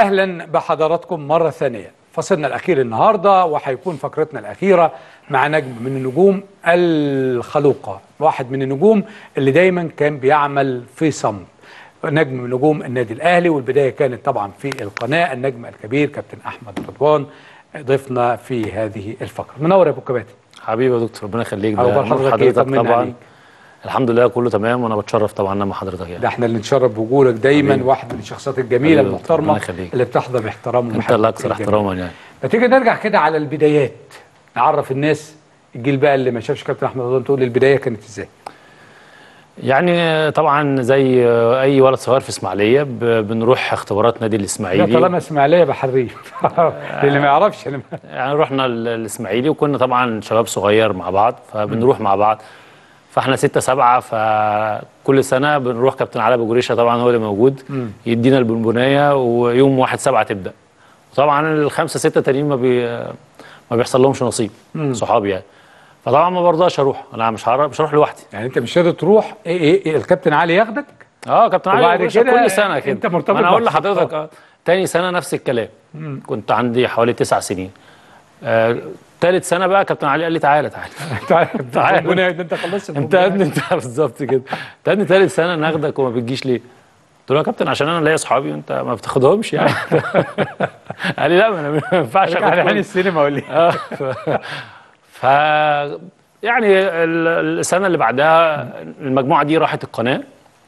اهلا بحضراتكم مره ثانيه فصلنا الاخير النهارده وهيكون فقرتنا الاخيره مع نجم من النجوم الخلوقه واحد من النجوم اللي دايما كان بيعمل في صمت نجم من نجوم النادي الاهلي والبدايه كانت طبعا في القناه النجم الكبير كابتن احمد رضوان ضيفنا في هذه الفقره منور يا ابو كباتن حبيبي يا دكتور ربنا يخليك أخبار نور حضرتك إيه؟ طمنا طبعا عليك. الحمد لله كله تمام وانا بتشرف طبعا مع حضرتك ده يعني احنا اللي نتشرف بوجودك دايما حبيبي. واحد من الشخصيات الجميله حبيبي يا دكتور، المحترمه ربنا يخليك. اللي بتحظى باحترام انت ومحبة اللي اكثر الجميع. احتراما يعني فتيجي نرجع كده على البدايات نعرف الناس الجيل بقى اللي ما شافش كابتن احمد رضوان تقول البدايه كانت ازاي يعني طبعا زي اي ولد صغير في اسماعيليه ب- بنروح اختبارات نادي لا الاسماعيلي طالما اسماعيليه بحريف اللي ما يعرفش أنا يعني رحنا ال- الاسماعيلي وكنا طبعا شباب صغير مع بعض فبنروح مع بعض فاحنا ستة سبعة فكل سنة بنروح كابتن علي ابو جريشة طبعا هو اللي موجود يدينا البونبونية ويوم واحد سبعة تبدأ طبعا الخمسة ستة تانيين ما بي ما بيحصل لهمش نصيب صحابي يعني فطبعا ما برضاش اروح انا مش هروح مش هروح لوحدي يعني انت مش راضي تروح إيه إيه إيه الكابتن علي ياخدك اه كابتن علي وبعد أبو جريشة كده كل سنة كده أنت مرتبط ما انا اقول بأحسن لحضرتك آه، تاني سنة نفس الكلام كنت عندي حوالي تسع سنين آه، تالت سنة بقى كابتن علي قال لي تعالى تعالى تعال تعال. ربنا ده انت خلصت انت يا ابني انت بالظبط كده انت يا ابني تالت سنه ناخدك وما بتجيش ليه؟ قلت له يا كابتن عشان انا ليا اصحابي وانت ما بتاخدهمش يعني قال لي لا ما انا ما ينفعش على اخد حين كل- السينما ولا ايه اه ف... ف يعني ال- السنه اللي بعدها المجموعه دي راحت القناه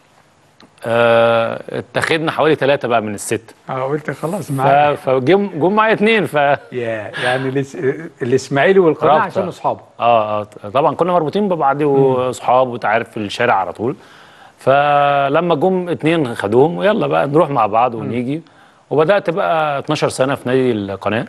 اه، اتخذنا حوالي ثلاثه بقى من الست اه قلت خلاص ف... معاك فجم جم معايا اثنين ف اه يا يعني الاس- الاسماعيلي والقناه رابطة. عشان اصحابه اه طبعا كنا مربوطين ببعض وصحاب وانت عارف في الشارع على طول فلما جم اتنين خدوهم ويلا بقى نروح مع بعض ونيجي وبدات بقى 12 سنه في نادي القناه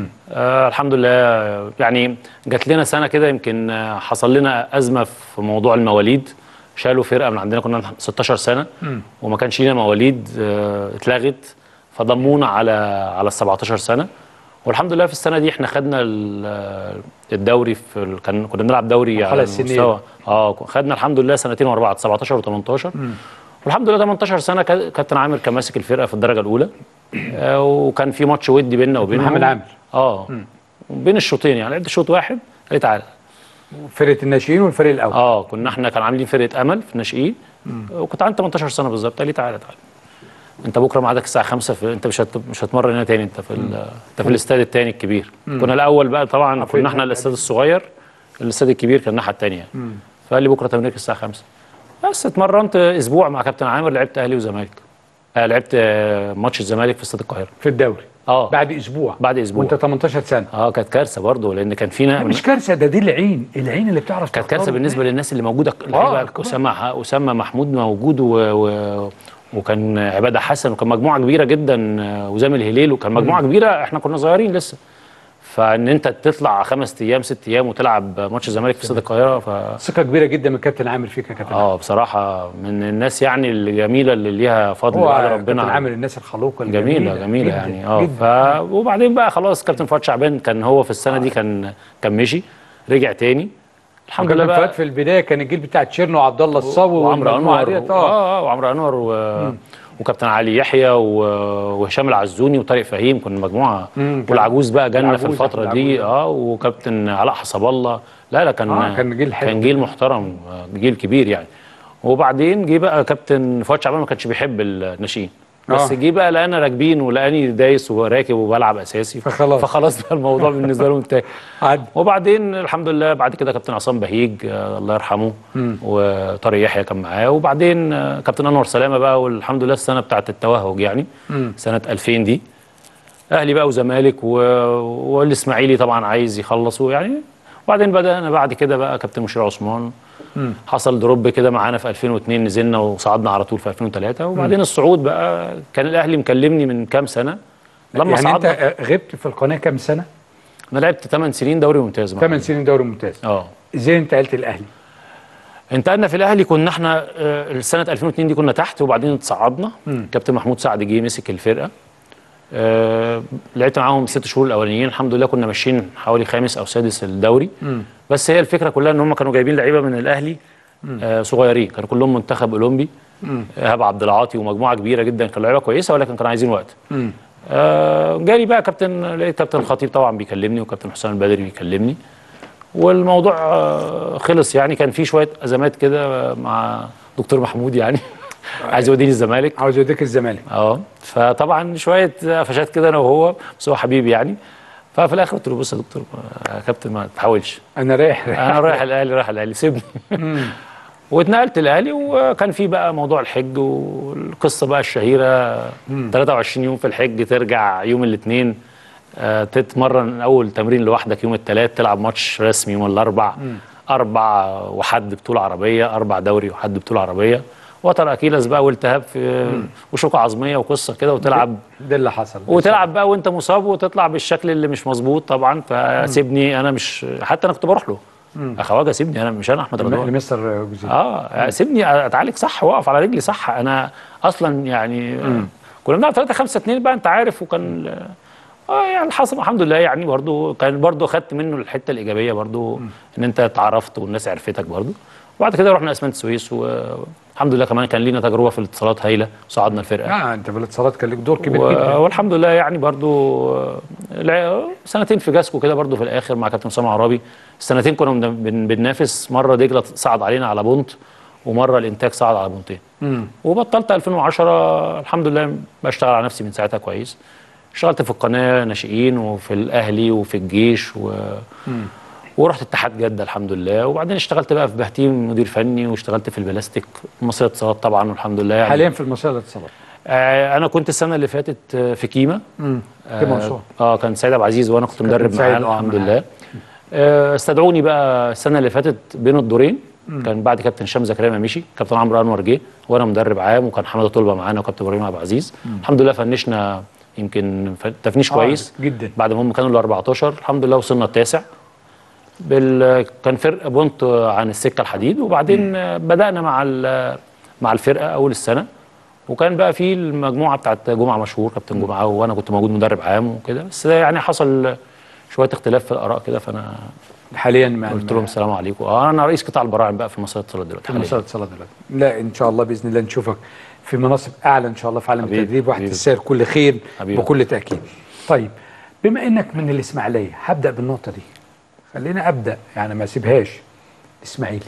آه الحمد لله يعني جات لنا سنه كده يمكن آه، حصل لنا ازمه في موضوع المواليد شالوا فرقه من عندنا كنا 16 سنه وما كانش لينا مواليد آه اتلغت فضمونا على على ال 17 سنه والحمد لله في السنه دي احنا خدنا ال- الدوري في ال- كان كنا بنلعب دوري مرحلة على السنية. المستوى اه خدنا الحمد لله سنتين ورا بعض 17 و18 والحمد لله 18 سنه كا- كابتن عامر كان ماسك الفرقه في الدرجه الاولى آه وكان في ماتش ودي بيننا وبينهم محمد عامر. اه بين الشوطين يعني لعبت شوط واحد قال لي تعالى فرقه الناشئين والفريق الاول اه كنا احنا كان عاملين فرقه امل في الناشئين وكنت عندي 18 سنه بالظبط قال لي تعالى تعالى انت بكره ميعادك الساعه 5 في انت مش هت... مش هتمرن هنا تاني انت في ال... انت في الاستاد التاني الكبير كنا الاول بقى طبعا عارفين كنا احنا ده. الاستاد الصغير الاستاد الكبير كان الناحيه التانيه فقال لي بكره تمرينك الساعه 5 بس اتمرنت اسبوع مع كابتن عامر لعبت اهلي وزمالك آه لعبت آه ماتش الزمالك في استاد القاهره في الدوري اه بعد اسبوع بعد أسبوع. وانت 18 سنه اه كانت كارثه برضه لان كان فينا مش كارثه ده دي العين العين اللي بتعرف كانت تختار كارثه بالنسبه للناس اللي موجوده اللعيبه الكبار. اسامه اسامه محمود موجود و... و... وكان عباده حسن وكان مجموعه كبيره جدا آه، وزامل الهليل وكان مجموعه كبيره احنا كنا صغيرين لسه فان انت تطلع خمس ايام ست ايام وتلعب ماتش الزمالك في استاد القاهره ف ثقه كبيره جدا من كابتن عامر فيك يا كابتن اه بصراحه من الناس يعني الجميله اللي ليها فضل هو بعد كابتن ربنا عامر الناس الخلوقه جميله الجميلة جميله جداً يعني اه ف... جداً. وبعدين بقى خلاص كابتن فؤاد شعبان كان هو في السنه دي كان كان مشي رجع تاني الحمد لله كابتن بقى فؤاد في البدايه كان الجيل بتاع تشيرنو وعبد الله الصاوي وعمرو والمجموعة انور ديت، اه اه اه وعمرو انور و... وكابتن علي يحيى و... وهشام العزوني وطارق فهيم كنا مجموعه مم، كان- والعجوز بقى جالنا في العجوز، الفتره العجوز، دي اه وكابتن علاء حسب الله لا لا كان آه، كان جيل حلو. كان جيل محترم آه، جيل كبير يعني وبعدين جه بقى كابتن فؤاد شعبان ما كانش بيحب الناشئين بس آه. جه بقى لقانا راكبين ولقاني دايس وراكب وبلعب اساسي فخلاص. فخلاص بقى الموضوع بالنسبه له انتهى عد وبعدين الحمد لله بعد كده كابتن عصام بهيج آه الله يرحمه وطارق يحيى كان معاه وبعدين آه كابتن انور سلامه بقى والحمد لله السنه بتاعت التوهج يعني سنه 2000 دي اهلي بقى وزمالك و... والاسماعيلي طبعا عايز يخلصوا يعني وبعدين بدانا بعد كده بقى كابتن مشير عثمان حصل دروب كده معانا في 2002 نزلنا وصعدنا على طول في 2003 وبعدين الصعود بقى كان الاهلي مكلمني من كام سنه لما يعني صعدنا انت غبت في القناه كام سنه؟ انا لعبت 8 سنين دوري ممتاز معاهم. 8 سنين دوري ممتاز اه ازاي انتقلت الاهلي؟ انتقلنا في الاهلي كنا احنا آه، سنه 2002 دي كنا تحت وبعدين اتصعدنا كابتن محمود سعد جه مسك الفرقه آه، لعبت معاهم ست شهور الاولانيين الحمد لله كنا ماشيين حوالي خامس او سادس الدوري بس هي الفكره كلها ان هم كانوا جايبين لعيبه من الاهلي آه، صغيرين كانوا كلهم منتخب اولمبي ايهاب عبد العاطي ومجموعه كبيره جدا كانوا لعيبه كويسه ولكن كانوا عايزين وقت آه جالي بقى كابتن لقيت كابتن الخطيب طبعا بيكلمني وكابتن حسام البدري بيكلمني والموضوع آه خلص يعني كان في شويه ازمات كده مع دكتور محمود يعني عايز يوديني الزمالك عاوز يوديك الزمالك اه فطبعا شويه قفشات كده انا وهو بس هو حبيبي يعني ففي الاخر قلت له بص يا دكتور يا كابتن ما تحاولش انا رايح انا رايح الاهلي رايح الاهلي سيبني واتنقلت الاهلي وكان في بقى موضوع الحج والقصه بقى الشهيره 23 يوم في الحج ترجع يوم الاثنين آه تتمرن اول تمرين لوحدك يوم الثلاث تلعب ماتش رسمي يوم الاربع اربع وحد بطوله عربيه اربع دوري وحد بطوله عربيه وتر اكيلس بقى والتهاب في وشوكه عظميه وقصه كده وتلعب ده اللي حصل وتلعب بقى وانت مصاب وتطلع بالشكل اللي مش مظبوط طبعا فسيبني انا مش حتى انا كنت بروح له اخواجه سيبني انا مش انا احمد رضوان لمستر جوزيه اه سيبني اتعالج صح واقف على رجلي صح انا اصلا يعني كنا بنلعب 3 5 2 بقى انت عارف وكان اه يعني حصل الحمد لله يعني برضو كان برضو خدت منه الحته الايجابيه برضو ان انت اتعرفت والناس عرفتك برضو وبعد كده رحنا اسمنت السويس والحمد لله كمان كان لينا تجربه في الاتصالات هايله صعدنا الفرقه اه انت في الاتصالات كان لك دور كبير و... جدا والحمد لله يعني برضو آه، لع- سنتين في جاسكو كده برضو في الاخر مع كابتن اسامه عرابي السنتين كنا بن- بن- بننافس مره دجله صعد علينا على بونت ومره الانتاج صعد على بونتين وبطلت 2010 الحمد لله بشتغل على نفسي من ساعتها كويس اشتغلت في القناه ناشئين وفي الاهلي وفي الجيش و... ورحت اتحاد جده الحمد لله وبعدين اشتغلت بقى في بهتيم مدير فني واشتغلت في البلاستيك مصرية اتصالات طبعا والحمد لله يعني حاليا في المصرية للاتصالات آه انا كنت السنه اللي فاتت آه، في كيما في منصور اه كان سيد عبد العزيز وانا كنت مدرب سيد، معاه آه، الحمد معاه. لله آه استدعوني بقى السنه اللي فاتت بين الدورين كان بعد كابتن هشام زكريا ما مشي كابتن عمرو انور جه وانا مدرب عام وكان حماده طلبه معانا وكابتن ابراهيم عبد العزيز الحمد لله فنشنا يمكن ف- تفنيش آه، كويس جدا. بعد ما هم كانوا ال 14 الحمد لله وصلنا التاسع بال... كان فرق بونت عن السكه الحديد وبعدين آه، بدانا مع ال... مع الفرقه اول السنه وكان بقى في المجموعه بتاعت جمعه مشهور كابتن جمعه وانا كنت موجود مدرب عام وكده بس يعني حصل شويه اختلاف في الاراء كده فانا حاليا مع قلت لهم السلام عليكم اه انا رئيس قطاع البراعم بقى في مصر الاتصالات دلوقتي في حاليا مصرية للاتصالات دلوقتي لا ان شاء الله باذن الله نشوفك في مناصب اعلى ان شاء الله في عالم حبيبي، التدريب واحد حبيبي. تستاهل كل خير حبيبي. بكل تاكيد طيب بما انك من الاسماعيليه هبدا بالنقطه دي خلينا ابدا يعني ما اسيبهاش الاسماعيلي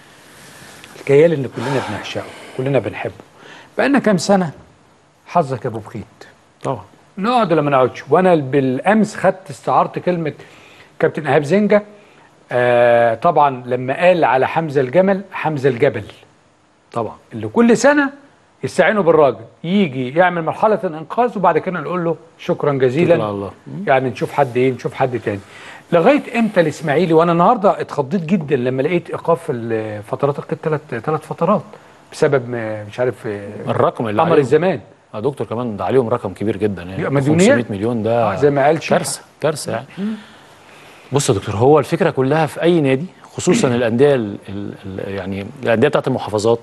الكيال اللي كلنا بنعشقه كلنا بنحبه بقالنا كام سنه حظك يا ابو بخيت طبعا نقعد ولا ما نقعدش وانا بالامس خدت استعارت كلمه كابتن ايهاب زنجه آه طبعا لما قال على حمزه الجمل حمزه الجبل طبعا اللي كل سنه يستعينوا بالراجل يجي يعمل مرحله انقاذ وبعد كده نقول له شكرا جزيلا شكرا الله. يعني نشوف حد ايه نشوف حد تاني لغايه امتى الاسماعيلي وانا النهارده اتخضيت جدا لما لقيت ايقاف الفترات القيد ثلاث ثلاث فترات بسبب ما- مش عارف آه، الرقم اللي قمر عليهم الزمان يا دكتور كمان ده عليهم رقم كبير جدا يعني مديونيات. 500 مليون ده آه، زي ما قال شيخ. كارثه كارثه يعني بص يا دكتور هو الفكره كلها في اي نادي خصوصا الانديه ال- ال- ال- يعني الانديه بتاعت المحافظات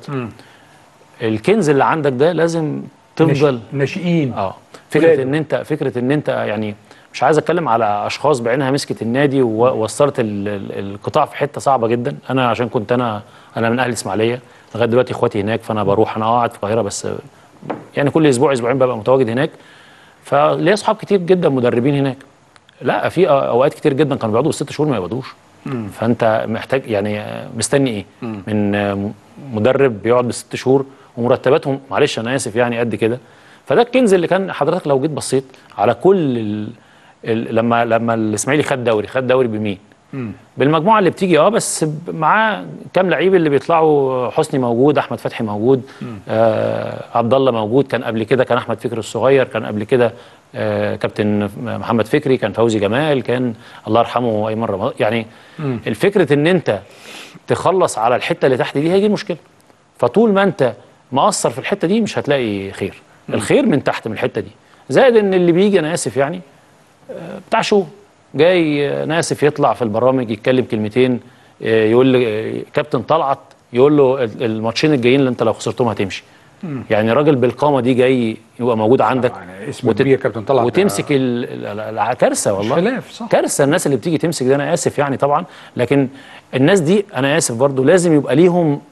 الكنز اللي عندك ده لازم تفضل ناشئ- ناشئين اه فكره ولاده. ان انت فكره ان انت يعني مش عايز اتكلم على اشخاص بعينها مسكت النادي ووصلت ال- ال- القطاع في حته صعبه جدا انا عشان كنت انا انا من اهل الاسماعيليه لغايه دلوقتي اخواتي هناك فانا بروح انا قاعد في القاهره بس يعني كل اسبوع اسبوعين ببقى متواجد هناك فليا اصحاب كتير جدا مدربين هناك لا في اوقات كتير جدا كانوا بيقعدوا ست شهور ما يقعدوش فانت محتاج يعني مستني ايه من مدرب بيقعد بست شهور ومرتباتهم معلش انا اسف يعني قد كده فده الكنز اللي كان حضرتك لو جيت بصيت على كل ال... ال... لما لما الاسماعيلي خد دوري خد دوري بمين بالمجموعه اللي بتيجي اه بس ب- معاه كام لعيب اللي بيطلعوا حسني موجود احمد فتحي موجود آه عبد الله موجود كان قبل كده كان احمد فكري الصغير كان قبل كده آه كابتن محمد فكري كان فوزي جمال كان الله يرحمه ايمن رمضان يعني الفكره ان انت تخلص على الحته اللي تحت دي هي دي المشكله فطول ما انت مقصر في الحته دي مش هتلاقي خير الخير من تحت من الحته دي زائد ان اللي بيجي انا اسف يعني آه، بتاع شو جاي آه، انا اسف يطلع في البرامج يتكلم كلمتين آه، يقول لي آه، كابتن طلعت يقول له ال- الماتشين الجايين اللي انت لو خسرتهم هتمشي يعني راجل بالقامه دي جاي يبقى موجود عندك طبعاً، اسم كبير كابتن طلعت. وتمسك ال- ال- ال- كارثه والله خلاف، صح. كارثه الناس اللي بتيجي تمسك ده انا اسف يعني طبعا لكن الناس دي انا اسف برضو لازم يبقى ليهم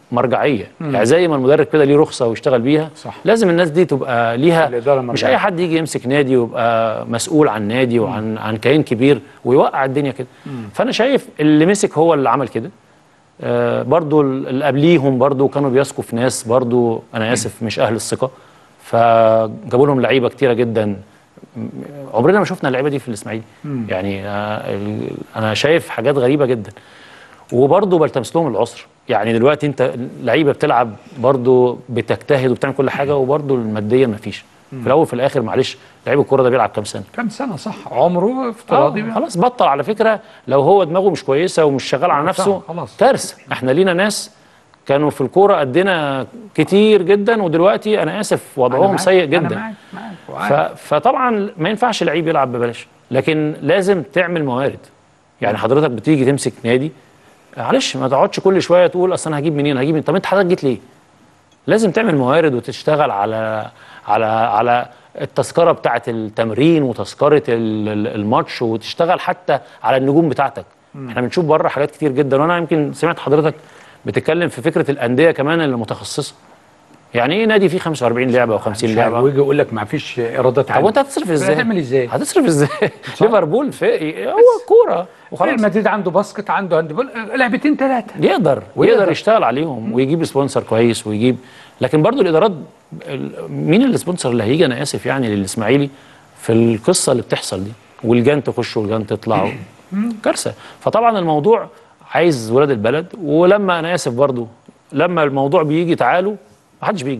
مرجعيه يعني زي ما المدرب كده ليه رخصه ويشتغل بيها صح. لازم الناس دي تبقى ليها الإدارة مش مرجعية. اي حد يجي يمسك نادي ويبقى مسؤول عن نادي وعن عن كيان كبير ويوقع الدنيا كده فانا شايف اللي مسك هو اللي عمل كده آه برضو اللي قبليهم برضو كانوا بيثقوا في ناس برضو انا اسف مش اهل الثقه فجابوا لهم لعيبه كتيره جدا م- عمرنا ما شفنا اللعيبه دي في الاسماعيلي يعني آه ال- انا شايف حاجات غريبه جدا وبرضه بلتمس لهم العذر يعني دلوقتي انت لعيبه بتلعب برضه بتجتهد وبتعمل كل حاجه وبرضه الماديا ما فيش في الاول وفي الاخر معلش لعيب الكوره ده بيلعب كام سنه كم سنه صح عمره افتراضي آه خلاص بطل على فكره لو هو دماغه مش كويسه ومش شغال على نفسه خلاص. كارثه احنا لينا ناس كانوا في الكوره قدنا كتير جدا ودلوقتي انا اسف وضعهم سيء انا جدا معاك معاك ف... وعارف. فطبعا ما ينفعش لعيب يلعب ببلاش لكن لازم تعمل موارد يعني حضرتك بتيجي تمسك نادي معلش ما تقعدش كل شويه تقول اصل انا هجيب منين هجيب منين طب انت حضرتك جيت ليه لازم تعمل موارد وتشتغل على على على التذكره بتاعه التمرين وتذكره ال- ال- الماتش وتشتغل حتى على النجوم بتاعتك احنا بنشوف بره حاجات كتير جدا وانا يمكن سمعت حضرتك بتتكلم في فكره الانديه كمان المتخصصه يعني ايه نادي فيه 45 لعبه و50 مش عارف، لعبه ويجي يقول لك ما فيش ايرادات طب وانت هتصرف ازاي؟ هتعمل ازاي؟ هتصرف ازاي؟ ليفربول في هو كوره ريال وخلاص مدريد عنده باسكت عنده هاندبول لعبتين ثلاثه يقدر ويقدر. ويقدر يشتغل عليهم ويجيب سبونسر كويس ويجيب لكن برضو الادارات ال- مين السبونسر اللي هيجي انا اسف يعني للاسماعيلي في القصه اللي بتحصل دي والجان تخش والجان تطلع كارثه فطبعا الموضوع عايز ولاد البلد ولما انا اسف برضو لما الموضوع بيجي تعالوا محدش بيجي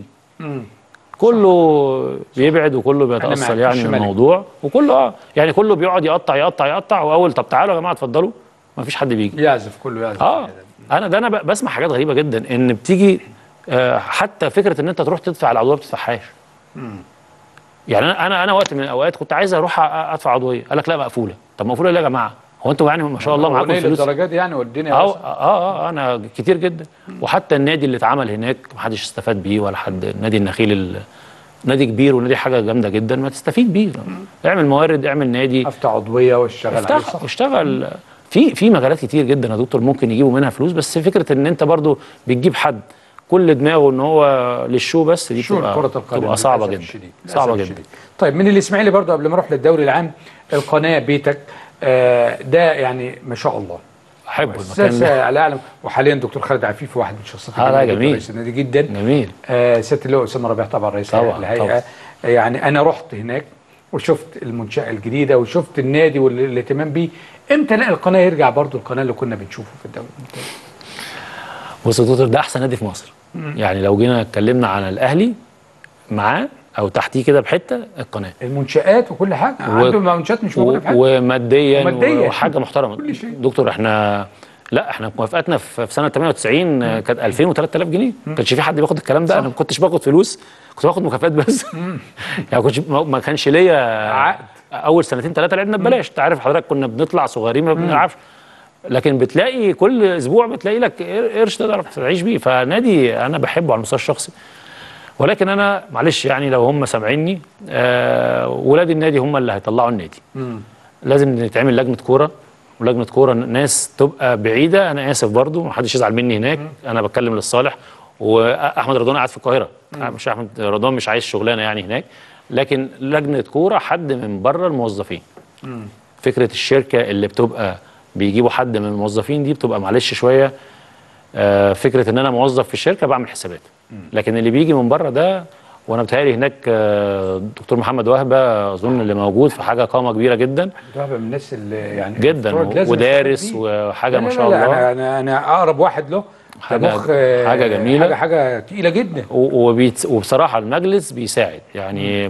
كله بيبعد وكله بيتاثر معاك، يعني مش من ملك. الموضوع وكله اه يعني كله بيقعد يقطع يقطع يقطع واول طب تعالوا يا جماعه اتفضلوا مفيش حد بيجي يعزف كله يعزف اه انا ده انا ب- بسمع حاجات غريبه جدا ان بتيجي آه حتى فكره ان انت تروح تدفع العضويه ما بتدفعهاش يعني انا انا انا وقت من الاوقات كنت عايز اروح أ- ادفع عضويه قال لك لا مقفوله طب مقفوله ليه يا جماعه هو انتوا يعني ما شاء الله معاكم معاكم فلوس الدرجات يعني والدنيا اه واسعة. اه اه انا كتير جدا وحتى النادي اللي اتعمل هناك ما حدش استفاد بيه ولا حد نادي النخيل ال- نادي كبير ونادي حاجه جامده جدا ما تستفيد بيه اعمل موارد اعمل نادي افتح عضويه واشتغل عليه افتح صح اشتغل في في مجالات كتير جدا يا دكتور ممكن يجيبوا منها فلوس بس فكره ان انت برضو بتجيب حد كل دماغه ان هو للشو بس دي شو بتبقى كرة القدم تبقى صعبه للأسف جدا الشديد. صعبه للأسف جدا الشديد. طيب من الاسماعيلي برضو قبل ما اروح للدوري العام القناه بيتك آه ده يعني ما شاء الله احبه المكان اساس ده على اعلم وحاليا دكتور خالد عفيفي واحد من الشخصيات آه، لا، الجميلة جداً، جميل. رئيس النادي جدا جميل آه سياده اللواء اسامه ربيع طبعا رئيس طبعاً، الهيئه طبعاً. يعني انا رحت هناك وشفت المنشاه الجديده وشفت النادي والاهتمام بيه امتى لا القناه يرجع برضو القناه اللي كنا بنشوفه في الدوري الممتاز بص يا دكتور ده احسن نادي في مصر يعني لو جينا اتكلمنا عن الاهلي معاه او تحتيه كده بحته القناه المنشات وكل حاجه عنده منشات مش موجوده في حاجه وماديا ومادياً. وحاجه محترمه كل شيء. دكتور احنا لا احنا موافقاتنا في في سنه 98 آه، كانت 2000 و3000 جنيه ما كانش في حد بياخد الكلام ده انا ما كنتش باخد فلوس كنت باخد مكافآت بس يعني ما كنتش ما ما كانش ليا عقد. اول سنتين ثلاثه لعبنا ببلاش انت عارف حضرتك كنا بنطلع صغيرين ما بنلعبش لكن بتلاقي كل اسبوع بتلاقي لك قر- قرش تقدر تعيش بيه فنادي انا بحبه على المستوى الشخصي ولكن انا معلش يعني لو هم سامعيني آه ولاد النادي هم اللي هيطلعوا النادي لازم يتعمل لجنه كوره ولجنه كوره ناس تبقى بعيده انا اسف برضو ما حدش يزعل مني هناك انا بتكلم للصالح واحمد رضوان قاعد في القاهره مش احمد رضوان مش عايز شغلانه يعني هناك لكن لجنه كوره حد من بره الموظفين فكره الشركه اللي بتبقى بيجيبوا حد من الموظفين دي بتبقى معلش شويه آه، فكره ان انا موظف في الشركه بعمل حسابات لكن اللي بيجي من بره ده وانا بتهيألي هناك آه، دكتور محمد وهبه اظن اللي موجود في حاجه قامه كبيره جدا ده من الناس اللي يعني جدا المفروض لازم ودارس يشتغل بيه. وحاجه لا ما لا شاء لا الله انا انا انا اقرب واحد له حاجة- ده مخ آه، حاجة جميلة. حاجه حاجه تقيله جدا و- وبيت وبصراحه المجلس بيساعد يعني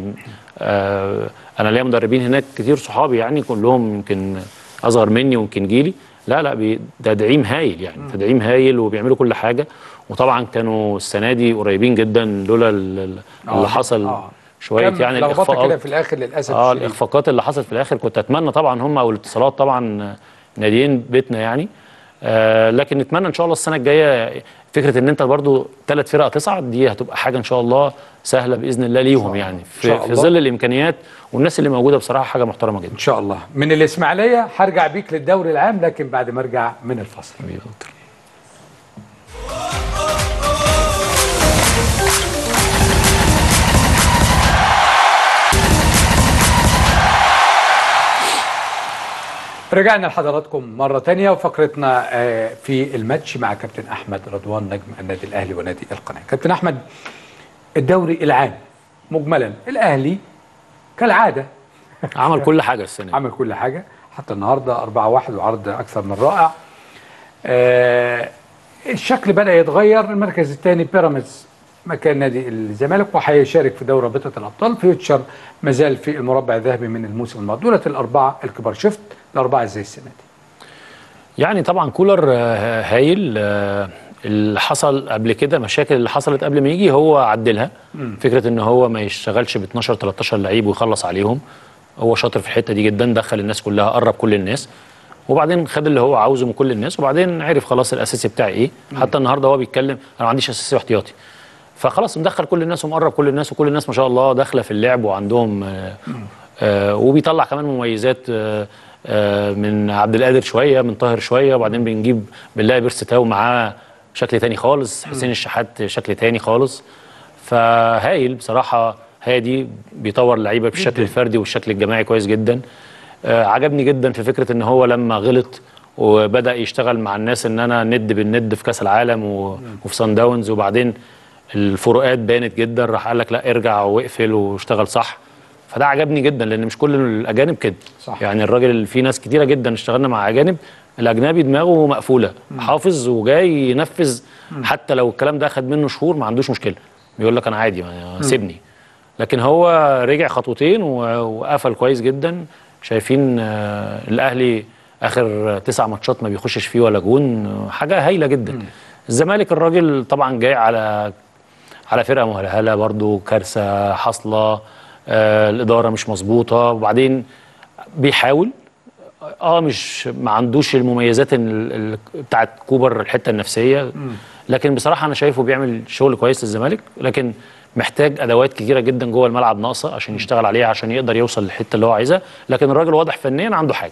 آه انا ليا مدربين هناك كتير صحابي يعني كلهم يمكن اصغر مني ويمكن جيلي لا لا بي- ده تدعيم هايل يعني تدعيم هايل وبيعملوا كل حاجه وطبعا كانوا السنه دي قريبين جدا لولا ال- ال- اللي آه، حصل آه. شويه كم يعني لخبطه كده الاخفاقات في الاخر للاسف اه الشديد. الاخفاقات اللي حصلت في الاخر كنت اتمنى طبعا هم او الاتصالات طبعا ناديين بيتنا يعني آه لكن نتمنى ان شاء الله السنه الجايه فكره ان انت برضو ثلاث فرق تصعد دي هتبقى حاجه ان شاء الله سهله باذن الله ليهم يعني شاء في, في الله. ظل الامكانيات والناس اللي موجوده بصراحه حاجه محترمه جدا ان شاء الله من الاسماعيليه هرجع بيك للدوري العام لكن بعد ما ارجع من الفصل رجعنا لحضراتكم مرة تانية وفقرتنا آه، في الماتش مع كابتن أحمد رضوان نجم النادي الأهلي ونادي القناة كابتن أحمد الدوري العام مجملا الأهلي كالعادة عمل كل حاجه السنه دي. عمل كل حاجة حتى النهاردة 4-1 وعرض أكثر من رائع آه، الشكل بدأ يتغير المركز الثاني بيراميدز مكان نادي الزمالك وهيشارك في دوري رابطة الأبطال فيوتشر مازال في المربع الذهبي من الموسم الماضي دولة الأربعة الكبار شفت الأربعة إزاي السنة دي يعني طبعا كولر آه، هايل آه، اللي حصل قبل كده مشاكل اللي حصلت قبل ما يجي هو عدلها فكره ان هو ما يشتغلش ب 12 13 لعيب ويخلص عليهم هو شاطر في الحته دي جدا دخل الناس كلها قرب كل الناس وبعدين خد اللي هو عاوزه من كل الناس وبعدين عرف خلاص الاساسي بتاعي ايه حتى النهارده هو بيتكلم انا ما عنديش اساسي واحتياطي فخلاص مدخل كل الناس ومقرب كل الناس وكل الناس ما شاء الله داخله في اللعب وعندهم آه آه وبيطلع كمان مميزات آه آه من عبد القادر شويه من طاهر شويه وبعدين بنجيب بنلاقي بيرس تاو معاه شكل تاني خالص حسين الشحات شكل تاني خالص فهايل بصراحه هادي بيطور اللعيبه بالشكل جداً. الفردي والشكل الجماعي كويس جدا آه عجبني جدا في فكره ان هو لما غلط وبدا يشتغل مع الناس ان انا ند بالند في كاس العالم و... وفي سان داونز وبعدين الفروقات بانت جدا راح قال لك لا ارجع واقفل واشتغل صح فده عجبني جدا لان مش كل الاجانب كده صح. يعني الراجل اللي في ناس كتيره جدا اشتغلنا مع اجانب الاجنبي دماغه مقفوله حافظ وجاي ينفذ حتى لو الكلام ده اخد منه شهور ما عندوش مشكله بيقول لك انا عادي ما- سيبني لكن هو رجع خطوتين و- وقفل كويس جدا شايفين آه، الاهلي اخر تسع ماتشات ما بيخشش فيه ولا جون آه، حاجه هايله جدا الزمالك الراجل طبعا جاي على على فرقه مهلهله برضو كارثه حاصله آه الاداره مش مظبوطه وبعدين بيحاول اه مش ما عندوش المميزات ال- ال- بتاعت كوبر الحته النفسيه لكن بصراحه انا شايفه بيعمل شغل كويس للزمالك لكن محتاج ادوات كتيره جدا جوه الملعب ناقصه عشان يشتغل عليها عشان يقدر يوصل للحته اللي هو عايزها لكن الراجل واضح فنيا عنده حاجه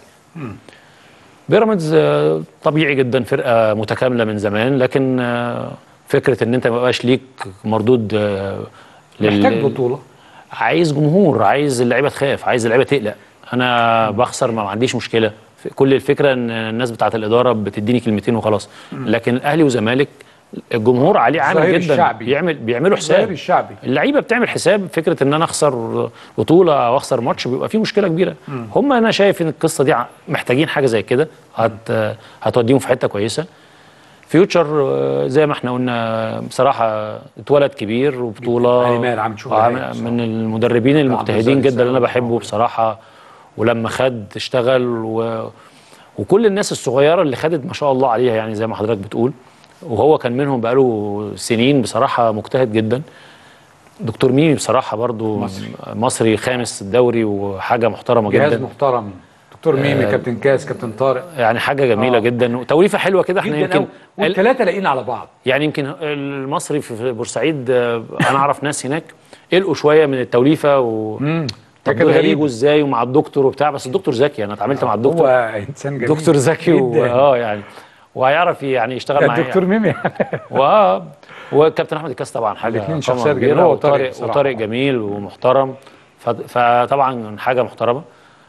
بيراميدز آه، طبيعي جدا فرقه متكامله من زمان لكن آه، فكره ان انت ما يبقاش ليك مردود آه، لل- محتاج بطولة عايز جمهور عايز اللعيبه تخاف عايز اللعيبه تقلق انا بخسر ما عنديش مشكله في- كل الفكره ان الناس بتاعه الاداره بتديني كلمتين وخلاص لكن الاهلي وزمالك الجمهور عليه عامل الظهير جدا الشعبي. بيعمل بيعملوا الظهير حساب الشعبي اللعيبه بتعمل حساب فكره ان انا اخسر بطوله او اخسر ماتش بيبقى في مشكله كبيره هم انا شايف ان القصه دي ع- محتاجين حاجه زي كده هت هتوديهم في حته كويسه فيوتشر آه، زي ما احنا قلنا بصراحه اتولد كبير وبطوله علي ماهر عامل شغل وعامل- هايل بصراحة. من المدربين المجتهدين جدا اللي انا بحبه بصراحه ولما خد اشتغل و... وكل الناس الصغيره اللي خدت ما شاء الله عليها يعني زي ما حضرتك بتقول وهو كان منهم بقاله سنين بصراحه مجتهد جدا دكتور ميمي بصراحه برضو مصري. مصري خامس الدوري وحاجه محترمه جهاز جدا محترم دكتور ميمي كابتن كاس كابتن طارق يعني حاجه جميله آه. جدا وتوليفه حلوه كده احنا جدا يمكن قوي والثلاثة لاقيين على بعض يعني يمكن المصري في في بورسعيد آه، انا اعرف ناس هناك قلقوا شويه من التوليفه و امم طب كانت دول غريبة. هيجوا ازاي ومع الدكتور وبتاع بس الدكتور ذكي انا اتعاملت مع الدكتور هو انسان جميل دكتور ذكي و... جداً. اه يعني وهيعرف يعني يشتغل معايا الدكتور ميمي و... وكابتن احمد الكاس طبعا حاجه الاتنين قامة شخصيات كبيرة، جميلة، هو وطارق وطارق بصراحة. وطارق جميل ومحترم ف... فطبعا حاجه محترمه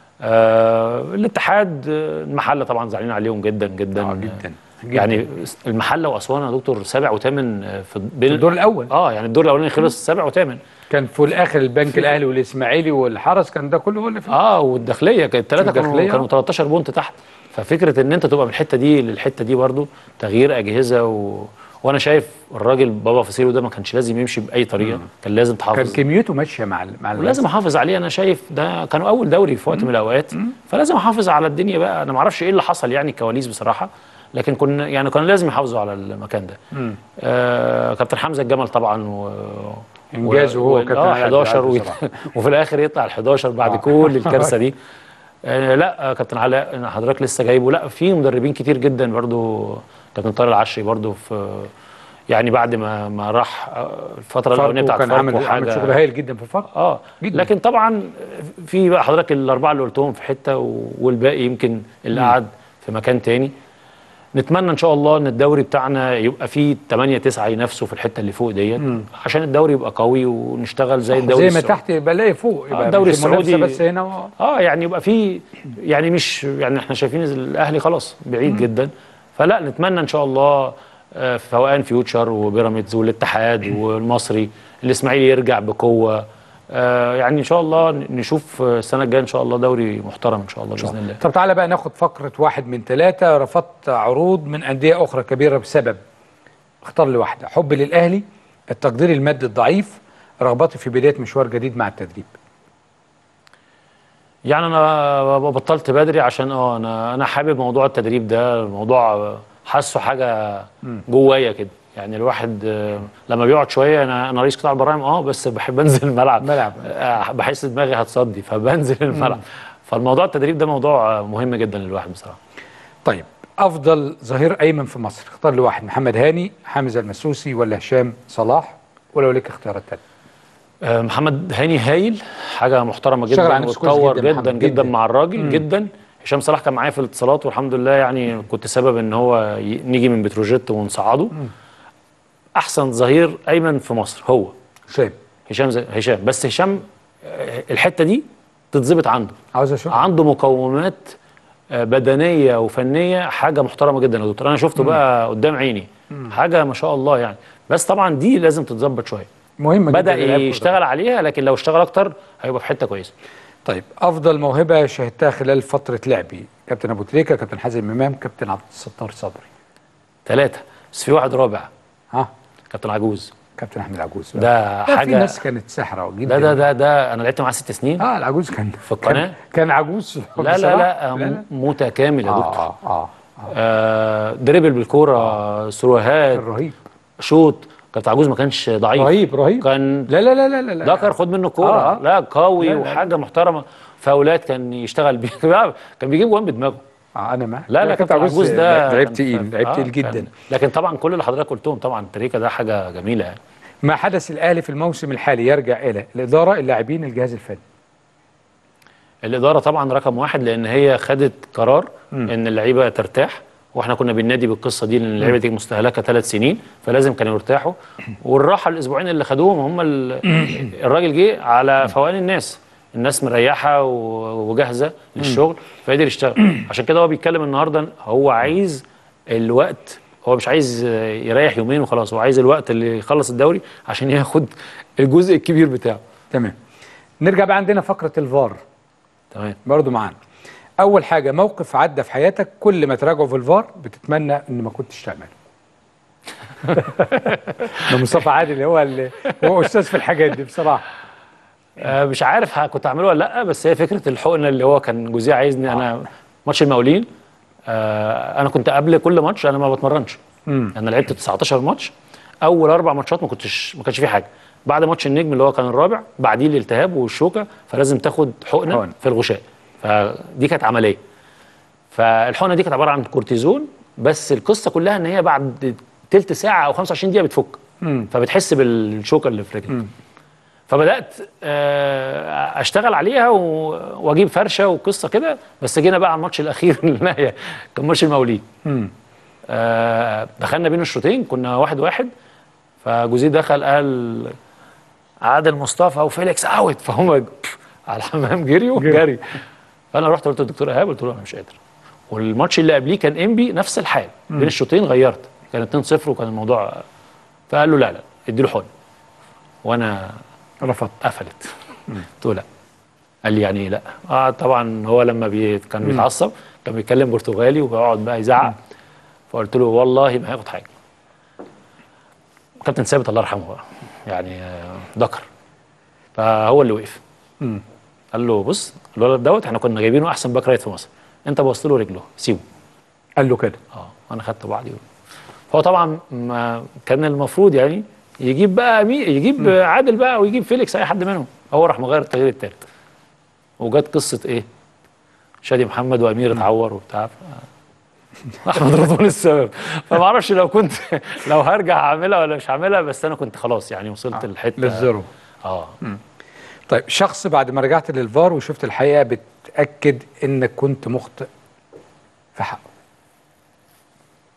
آه الاتحاد آه، المحله طبعا زعلانين عليهم جدا جدا اه جدا جداً. يعني المحله واسوان يا دكتور سابع وثامن آه، في بين في الدور الاول اه يعني الدور الاولاني خلص سابع وثامن كان في الاخر البنك الاهلي والاسماعيلي والحرس كان ده كله هو اللي فيه اه والداخليه كانت الثلاثه كانوا الداخلية. كانوا 13 بونت تحت ففكره ان انت تبقى من الحته دي للحته دي برضو تغيير اجهزه و... وانا شايف الراجل بابا فاسيلو ده ما كانش لازم يمشي باي طريقه كان لازم كان تحافظ كميته ماشيه مع ال- مع ولازم احافظ عليه انا شايف ده كانوا اول دوري في وقت من الاوقات فلازم احافظ على الدنيا بقى انا ما اعرفش ايه اللي حصل يعني الكواليس بصراحه لكن كنا يعني كانوا لازم يحافظوا على المكان ده آه كابتن حمزه الجمل طبعا و إنجازه هو كابتن اه علي عبد 11 العال ويت... بصراحة. وفي الاخر يطلع ال 11 بعد آه. كل الكارثه دي آه لا آه، كابتن علاء أنا حضرتك لسه جايبه لا في مدربين كتير جدا برضو كابتن طارق العشري برضو في يعني بعد ما ما راح آه، الفتره الاولانيه فاركو بتاعت كان عامل فاركو عامل حاجه شغل هايل جدا في فرق اه جداً. لكن طبعا في بقى حضرتك الاربعه اللي قلتهم في حته و- والباقي يمكن اللي قعد في مكان تاني نتمنى ان شاء الله ان الدوري بتاعنا يبقى فيه 8 9 ينافسوا في الحته اللي فوق ديت عشان الدوري يبقى قوي ونشتغل زي الدوري زي ما السعودي. تحت يبقى الاقي فوق يبقى الدوري مش منافسة السعودي- بس هنا و... اه يعني يبقى في يعني مش يعني احنا شايفين الاهلي خلاص بعيد جدا فلا نتمنى ان شاء الله آه، فوقان فيوتشر وبيراميدز والاتحاد والمصري الاسماعيلي يرجع بقوه آه، يعني ان شاء الله نشوف السنه الجايه ان شاء الله دوري محترم ان شاء الله باذن الله طب تعالى بقى ناخد فقرة واحد من ثلاثة رفضت عروض من أندية أخرى كبيرة بسبب اختار لي واحدة حب للأهلي التقدير المادي الضعيف رغبتي في بداية مشوار جديد مع التدريب يعني انا بطلت بدري عشان اه انا انا حابب موضوع التدريب ده الموضوع حاسه حاجه جوايا كده يعني الواحد آه، لما بيقعد شويه انا انا رئيس قطاع البراعم اه بس بحب انزل الملعب ملعب. آه، بحس دماغي هتصدي فبنزل الملعب فالموضوع التدريب ده موضوع آه، مهم جدا للواحد بصراحه طيب أفضل ظهير أيمن في مصر اختار لي واحد محمد هاني حمزة المسوسي ولا هشام صلاح ولو لك اختيارات تانية آه، محمد هاني هايل حاجه محترمه اشتغل على جدا نفسه كويس واتطور جدا جدا محمد، جدا, جدا. مع الراجل جدا هشام صلاح كان معايا في الاتصالات والحمد لله يعني كنت سبب ان هو ي- نيجي من بتروجيت ونصعده احسن ظهير ايمن في مصر هو هشام هشام زي هشام بس هشام آه، الحته دي تتظبط عنده عاوز أشوف عنده مقومات آه، بدنيه وفنيه حاجه محترمه جدا يا دكتور انا شفته بقى قدام عيني حاجه ما شاء الله يعني بس طبعا دي لازم تتظبط شويه مهمة بدا جدا للاعب كرة يشتغل عليها لكن لو اشتغل اكتر هيبقى في حته كويسه طيب افضل موهبه شاهدتها خلال فتره لعبي كابتن ابو تريكه كابتن حازم امام كابتن عبد الستار صبري ثلاثه بس في واحد رابع ها كابتن عجوز كابتن احمد عجوز ده لا، في حاجه ناس كانت سحره جدا ده ده ده ده انا لعبت معاه ست سنين اه العجوز كان في القناة؟ كان, كان عجوز لا لا بصراحة. لا, م- متكامل يا دكتور اه اه آه دريبل بالكوره سروهات كان رهيب شوط كابتن عجوز ما كانش ضعيف رهيب رهيب كان لا لا لا لا لا, لا. دكر خد منه كوره آه. لا قوي لا، لا، لا. وحاجه محترمه فاولات كان يشتغل بيها كان بيجيب جوان بدماغه آه انا ما لا لا كابتن عجوز ده لعيب كان- تقيل لعيب آه، تقيل كان- جدا لكن طبعا كل اللي حضرتك قلتهم طبعا تريكا ده حاجه جميله يعني ما حدث الاهلي في الموسم الحالي يرجع الى الاداره اللاعبين الجهاز الفني الاداره طبعا رقم واحد لان هي خدت قرار ان اللعيبه ترتاح واحنا كنا بننادي بالقصه دي لان اللعيبه دي مستهلكه ثلاث سنين فلازم كانوا يرتاحوا والراحه الاسبوعين اللي خدوهم هم ال- الراجل جه على فوقان الناس الناس مريحه و- وجاهزه للشغل فقدر يشتغل عشان كده هو بيتكلم النهارده هو عايز الوقت هو مش عايز يريح يومين وخلاص هو عايز الوقت اللي يخلص الدوري عشان ياخد الجزء الكبير بتاعه تمام نرجع بقى عندنا فقره الفار تمام برضو معانا اول حاجه موقف عدى في حياتك كل ما تراجعه في الفار بتتمنى ان ما كنتش تعمله ده مصطفى عادل هو اللي هو استاذ في الحاجات دي بصراحه آه، مش عارف ه- كنت اعمله ولا لا بس هي فكره الحقنه اللي هو كان جوزيه عايزني انا ماتش المقاولين آه، انا كنت قبل كل ماتش انا ما بتمرنش انا لعبت 19 ماتش اول اربع ماتشات ما كنتش ما كانش في حاجه بعد ماتش النجم اللي هو كان الرابع بعديه الالتهاب والشوكه فلازم تاخد حقنه حقن. في الغشاء فدي كانت عمليه فالحقنه دي كانت عباره عن كورتيزون بس القصه كلها ان هي بعد تلت ساعه او 25 دقيقه بتفك فبتحس بالشوكه اللي في رجلك فبدات آه، اشتغل عليها و- واجيب فرشه وقصه كده بس جينا بقى على الماتش الاخير النهايه كان ماتش المقاولين آه، دخلنا بين الشوطين كنا واحد واحد فجوزيه دخل قال عادل مصطفى وفيليكس اوت فهم على الحمام جريوا جري فانا رحت قلت للدكتور ايهاب قلت له انا مش قادر والماتش اللي قبليه كان انبي نفس الحال بين الشوطين غيرت كان 2-0 وكان الموضوع فقال له لا لا اديله حقن وانا رفضت قفلت قلت له لا قال لي يعني إيه لا اه طبعا هو لما بي كان بيتعصب كان بيتكلم برتغالي وبيقعد بقى يزعق فقلت له والله ما هياخد حاجه كابتن ثابت الله يرحمه بقى يعني آه، ذكر فهو اللي وقف قال له بص الولد دوت احنا كنا جايبينه احسن باك رايت في مصر انت بوظت له رجله سيبه قال له كده اه انا خدت بعضي فهو طبعا ما كان المفروض يعني يجيب بقى مي يجيب عادل بقى ويجيب فيليكس اي حد منهم هو راح مغير التغيير الثالث وجت قصه ايه شادي محمد وامير اتعور وبتاع ف- احمد رضوان السبب فما اعرفش لو كنت لو هرجع اعملها ولا مش هعملها بس انا كنت خلاص يعني وصلت الحته للذروه اه طيب شخص بعد ما رجعت للفار وشفت الحقيقه بتاكد انك كنت مخطئ في حقه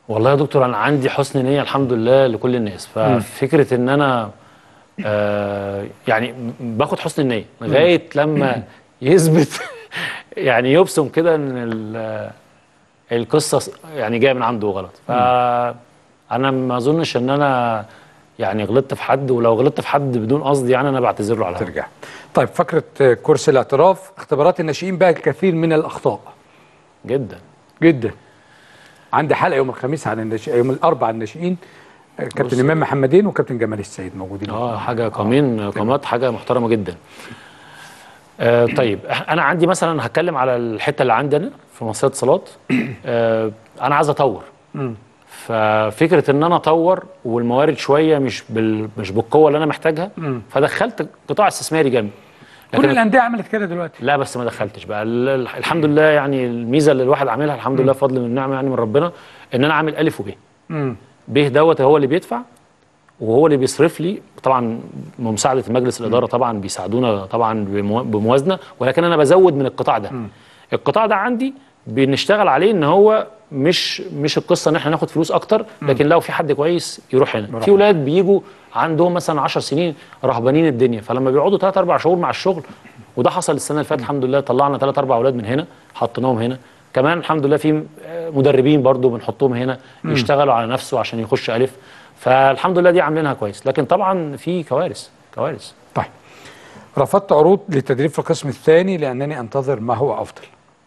والله يا دكتور انا عندي حسن نيه الحمد لله لكل الناس ففكره ان انا آه يعني باخد حسن النيه لغايه لما يثبت يعني يبصم كده ان ال- القصه س- يعني جايه من عنده غلط فانا ما اظنش ان انا يعني غلطت في حد ولو غلطت في حد بدون قصد يعني انا بعتذر له على الهوا. ترجع طيب فكره آه، كرسي الاعتراف اختبارات الناشئين بقى الكثير من الاخطاء جدا جدا عندي حلقه يوم الخميس عن الناشئ يوم الاربعاء الناشئين آه، كابتن بص. امام محمدين وكابتن جمال السيد موجودين اه حاجه قامين قامات حاجه محترمه جدا آه طيب إح- انا عندي مثلا هتكلم على الحته اللي عندي انا في منصه اتصالات آه انا عايز اطور ففكره ان انا اطور والموارد شويه مش بال... مش بالقوه اللي انا محتاجها فدخلت قطاع استثماري جنبي كل الانديه عملت كده دلوقتي لا بس ما دخلتش بقى ال- ال- الحمد لله يعني الميزه اللي الواحد عاملها الحمد لله فضل من النعمه يعني من ربنا ان انا عامل الف وب مم. ب دوت هو اللي بيدفع وهو اللي بيصرف لي طبعا بمساعده مجلس الاداره طبعا بيساعدونا طبعا بمو- بموازنه ولكن انا بزود من القطاع ده القطاع ده عندي بنشتغل عليه ان هو مش مش القصه ان احنا ناخد فلوس اكتر لكن لو في حد كويس يروح هنا في ولاد بيجوا عندهم مثلا 10 سنين رهبانين الدنيا فلما بيقعدوا 3 4 شهور مع الشغل وده حصل السنه اللي فاتت الحمد لله طلعنا 3 4 اولاد من هنا حطيناهم هنا كمان الحمد لله في آه، مدربين برضو بنحطهم هنا يشتغلوا على نفسه عشان يخش الف فالحمد لله دي عاملينها كويس لكن طبعا في كوارث كوارث طيب رفضت عروض للتدريب في القسم الثاني لانني انتظر ما هو افضل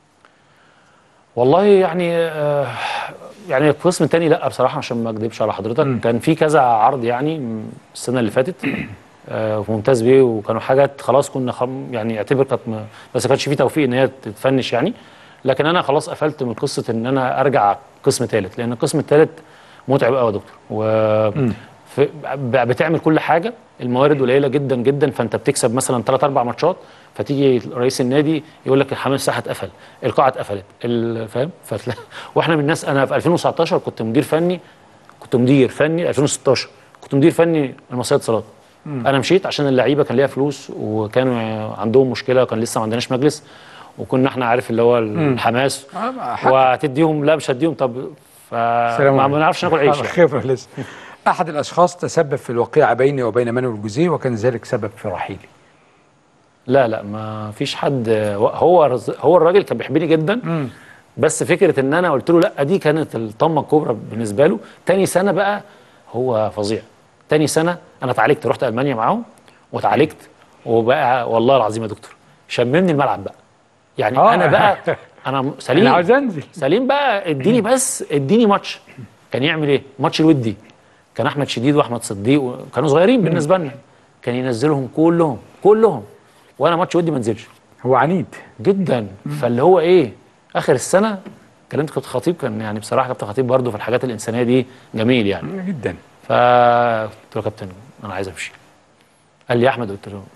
والله يعني آه يعني القسم الثاني لا بصراحه عشان ما اكذبش على حضرتك كان في كذا عرض يعني م- السنه اللي فاتت آه في ممتاز بيه وكانوا حاجات خلاص كنا خم يعني اعتبر كانت م- بس ما كانش في توفيق ان هي تتفنش يعني لكن انا خلاص قفلت من قصه ان انا ارجع قسم ثالث لان القسم الثالث متعب قوي يا دكتور و ف- ب- بتعمل كل حاجه الموارد قليله جدا جدا فانت بتكسب مثلا ثلاث اربع ماتشات فتيجي رئيس النادي يقول لك الحمام الساحه اتقفل القاعه اتقفلت ال- فاهم فتلا- واحنا من الناس انا في 2019 كنت مدير فني كنت مدير فني 2016 كنت مدير فني المصريه اتصالات انا مشيت عشان اللعيبه كان ليها فلوس وكانوا عندهم مشكله وكان لسه ما عندناش مجلس وكنا احنا عارف اللي هو الحماس آه، حق. وهتديهم لا مش هديهم طب سلام فما عليكم. ما نعرفش ناكل عيش يعني. خبره لسه احد الاشخاص تسبب في الوقيعه بيني وبين مانويل الجوزيه وكان ذلك سبب في رحيلي لا لا ما فيش حد هو رز- هو الراجل كان بيحبني جدا بس فكره ان انا قلت له لا دي كانت الطمه الكبرى بالنسبه له تاني سنه بقى هو فظيع تاني سنه انا اتعالجت رحت المانيا معاهم واتعالجت وبقى والله العظيم يا دكتور شممني الملعب بقى يعني آه. انا بقى انا سليم انا عاوز انزل سليم بقى اديني بس اديني ماتش كان يعمل ايه ماتش الودي كان احمد شديد واحمد صديق و- كانوا صغيرين بالنسبه لنا كان ينزلهم كلهم كلهم وانا ماتش ودي ما انزلش هو عنيد جدا فاللي هو ايه اخر السنه كلمت كابتن خطيب كان يعني بصراحه كابتن خطيب برضه في الحاجات الانسانيه دي جميل يعني جدا فقلت له يا كابتن انا عايز امشي قال لي يا احمد قلت له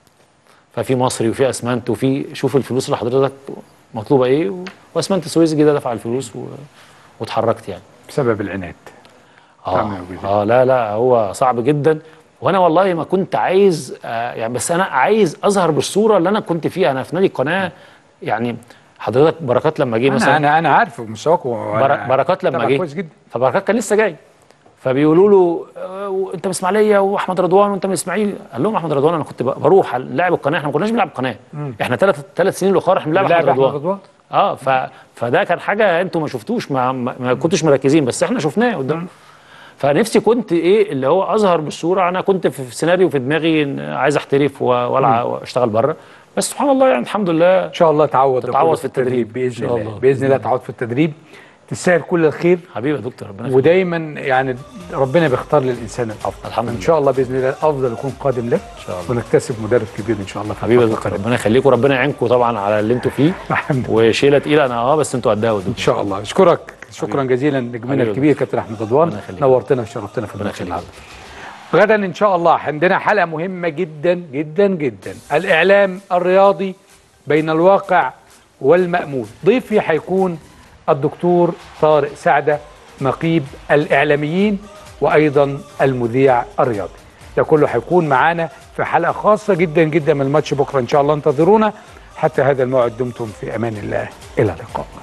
ففي مصري وفي اسمنت وفي شوف الفلوس اللي حضرتك مطلوبه ايه و- واسمنت السويس جه دفع الفلوس و... واتحركت يعني بسبب العناد اه تعمل وجدان. اه لا لا هو صعب جدا وانا والله ما كنت عايز آه يعني بس انا عايز اظهر بالصوره اللي انا كنت فيها انا في نادي القناه يعني حضرتك بركات لما جه انا مثلا انا انا عارف مستواك وأنا بر- بركات لما متابع جه كويس جدا فبركات كان لسه جاي فبيقولوا له آه، انت من اسماعيليه واحمد رضوان وانت من اسماعيل قال لهم احمد رضوان انا كنت ب- بروح لاعب القناه احنا ما كناش بنلعب القناه احنا ثلاث ثلاث سنين الاخر احنا بنلعب بنلعب احمد أحمد رضوان رضوان. اه ف... فده كان حاجه انتوا ما شفتوش ما, ما, ما كنتوش مركزين بس احنا شفناه قدام فنفسي كنت ايه اللي هو اظهر بالصوره انا كنت في في سيناريو في دماغي إن عايز احترف و- والعب واشتغل بره بس سبحان الله يعني الحمد لله ان شاء الله تعوض ده تتعوض كله في التدريب. باذن إن شاء الله الله. باذن الله تعوض في التدريب تستاهل كل الخير حبيبي يا دكتور ربنا يخليك. ودايما يعني ربنا بيختار للانسان الافضل الحمد ان لله. شاء الله باذن الله الافضل يكون قادم لك ان شاء الله ونكتسب مدرب كبير ان شاء الله في حبيبي يا الفترة دكتور القادمة. ربنا يخليكم وربنا يعينكم طبعا على اللي انتوا فيه الحمد لله وشيله تقيله انا اه بس انتوا قدها يا ان دكتور شاء الله اشكرك شكرا جزيلا نجمنا حبيبي. الكبير كابتن احمد رضوان ربنا يخليك. نورتنا وشرفتنا في ربنا الماتش يخليك. النهارده غدا ان شاء الله عندنا حلقه مهمه جدا جدا جدا الاعلام الرياضي بين الواقع والمأمول ضيفي هيكون الدكتور طارق سعده نقيب الاعلاميين وايضا المذيع الرياضي ده كله هيكون معانا في حلقه خاصه جدا جدا من الماتش بكره ان شاء الله انتظرونا حتى هذا الموعد دمتم في امان الله الى اللقاء